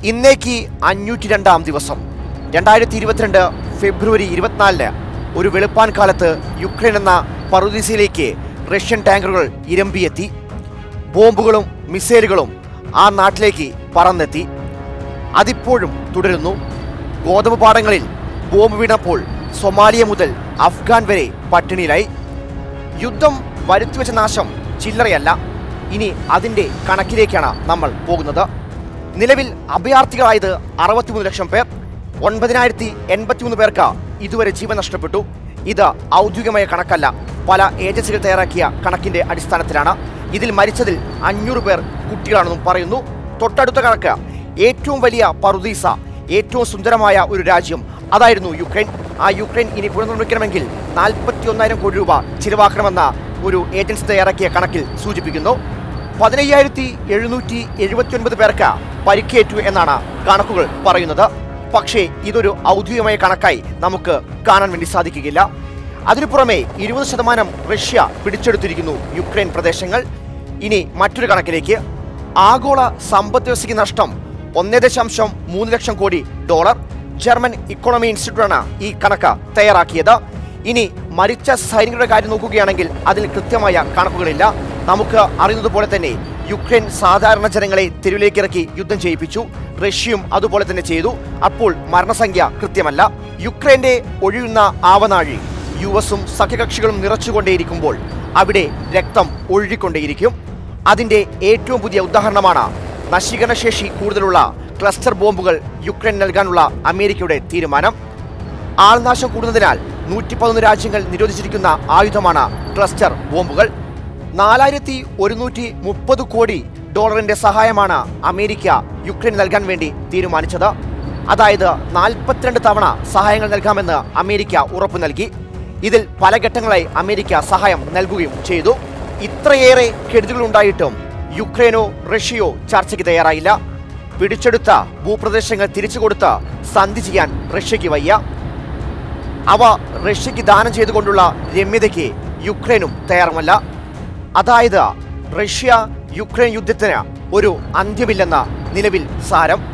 ഇന്നേക്ക് അഞ്ഞൂറ്റി രണ്ടാം ദിവസം രണ്ടായിരത്തി ഇരുപത്തിരണ്ട് ഫെബ്രുവരി ഇരുപത്തിനാലിന് ഒരു വെളുപ്പാൻ കാലത്ത് യുക്രൈൻ എന്ന പറുദീസയിലേക്ക് റഷ്യൻ ടാങ്കറുകൾ ഇരമ്പിയെത്തി ബോംബുകളും മിസൈലുകളും ആ നാട്ടിലേക്ക് പറന്നെത്തി അതിപ്പോഴും തുടരുന്നു ഗോതമ്പ് പാടങ്ങളിൽ ബോംബ് വീണപ്പോൾ സൊമാലിയ മുതൽ അഫ്ഗാൻ വരെ പട്ടിണിയിലായി യുദ്ധം വരുത്തിവെച്ച നാശം ചില്ലറയല്ല ഇനി അതിന്റെ കണക്കിലേക്കാണ് നമ്മൾ പോകുന്നത് നിലവിൽ അഭയാർത്ഥികളായത് അറുപത്തിമൂന്ന് ലക്ഷം പേർ ഒൻപതിനായിരത്തി എൺപത്തിമൂന്ന് പേർക്ക് ഇതുവരെ ജീവൻ നഷ്ടപ്പെട്ടു ഇത് ഔദ്യോഗികമായ കണക്കല്ല പല ഏജൻസികൾ തയ്യാറാക്കിയ കണക്കിന്റെ അടിസ്ഥാനത്തിലാണ് ഇതിൽ മരിച്ചതിൽ അഞ്ഞൂറ് പേർ കുട്ടികളാണെന്നും പറയുന്നു തൊട്ടടുത്ത കണക്ക് ഏറ്റവും വലിയ പറുദീസ ഏറ്റവും സുന്ദരമായ ഒരു രാജ്യം അതായിരുന്നു യുക്രൈൻ ആ യുക്രൈൻ ഇനി പുനർനിർമ്മിക്കണമെങ്കിൽ നാൽപ്പത്തി ഒന്നായിരം കോടി രൂപ ചിലവാക്കണമെന്ന ഒരു ഏജൻസി തയ്യാറാക്കിയ കണക്കിൽ സൂചിപ്പിക്കുന്നു പതിനയ്യായിരത്തി എഴുന്നൂറ്റി എഴുപത്തി ഒൻപത് പേർക്ക് പരിക്കേറ്റു എന്നാണ് കണക്കുകൾ പറയുന്നത് പക്ഷേ ഇതൊരു ഔദ്യോഗികമായ കണക്കായി നമുക്ക് കാണാൻ വേണ്ടി സാധിക്കുകയില്ല അതിനു പുറമെ ഇരുപത് ശതമാനം റഷ്യ പിടിച്ചെടുത്തിരിക്കുന്നു യുക്രൈൻ പ്രദേശങ്ങൾ ഇനി മറ്റൊരു കണക്കിലേക്ക് ആഗോള സമ്പദ് വ്യവസ്ഥയ്ക്ക് നഷ്ടം ഒന്നേ ദശാംശം മൂന്ന് ലക്ഷം കോടി ഡോളർ ജർമ്മൻ ഇക്കോണമി ഇൻസ്റ്റിറ്റ്യൂട്ടാണ് ഈ കണക്ക് തയ്യാറാക്കിയത് ഇനി മരിച്ച സൈനികരുടെ കാര്യം നോക്കുകയാണെങ്കിൽ അതിൽ കൃത്യമായ കണക്കുകളില്ല നമുക്ക് അറിയുന്നത് പോലെ തന്നെ യുക്രൈൻ സാധാരണ ജനങ്ങളെ തെരുവിലേക്ക് ഇറക്കി യുദ്ധം ചെയ്യിപ്പിച്ചു റഷ്യയും അതുപോലെ തന്നെ ചെയ്തു അപ്പോൾ മരണസംഖ്യ കൃത്യമല്ല യുക്രൈന്റെ ഒഴിയുന്ന ആവനാഴി യു എസും സഖ്യകക്ഷികളും നിറച്ചുകൊണ്ടേയിരിക്കുമ്പോൾ അവിടെ രക്തം ഒഴുകിക്കൊണ്ടേയിരിക്കും അതിന്റെ ഏറ്റവും പുതിയ ഉദാഹരണമാണ് നശീകരണശേഷി കൂടുതലുള്ള ക്ലസ്റ്റർ ബോംബുകൾ യുക്രൈൻ നൽകാനുള്ള അമേരിക്കയുടെ തീരുമാനം ആൾനാശം കൂടുന്നതിനാൽ നൂറ്റി പതിനൊന്ന് രാജ്യങ്ങൾ നിരോധിച്ചിരിക്കുന്ന ആയുധമാണ് ക്ലസ്റ്റർ ബോംബുകൾ നാലായിരത്തി ഒരുന്നൂറ്റി മുപ്പത് കോടി ഡോളറിന്റെ സഹായമാണ് അമേരിക്ക യുക്രൈൻ നൽകാൻ വേണ്ടി തീരുമാനിച്ചത് അതായത് നാൽപ്പത്തിരണ്ട് തവണ സഹായങ്ങൾ നൽകാമെന്ന് അമേരിക്ക ഉറപ്പു നൽകി ഇതിൽ പല ഘട്ടങ്ങളായി അമേരിക്ക സഹായം നൽകുകയും ചെയ്തു ഇത്രയേറെ കെടുതികളുണ്ടായിട്ടും യുക്രൈനോ റഷ്യയോ ചർച്ചയ്ക്ക് തയ്യാറായില്ല പിടിച്ചെടുത്ത ഭൂപ്രദേശങ്ങൾ തിരിച്ചു കൊടുത്ത് സന്ധി ചെയ്യാൻ റഷ്യയ്ക്ക് വയ്യ അവ റഷ്യയ്ക്ക് ദാനം ചെയ്തുകൊണ്ടുള്ള രമ്യതയ്ക്ക് യുക്രൈനും തയ്യാറുമല്ല അതായത് റഷ്യ യുക്രൈൻ യുദ്ധത്തിന് ഒരു അന്ത്യമില്ലെന്ന നിലവിൽ സാരം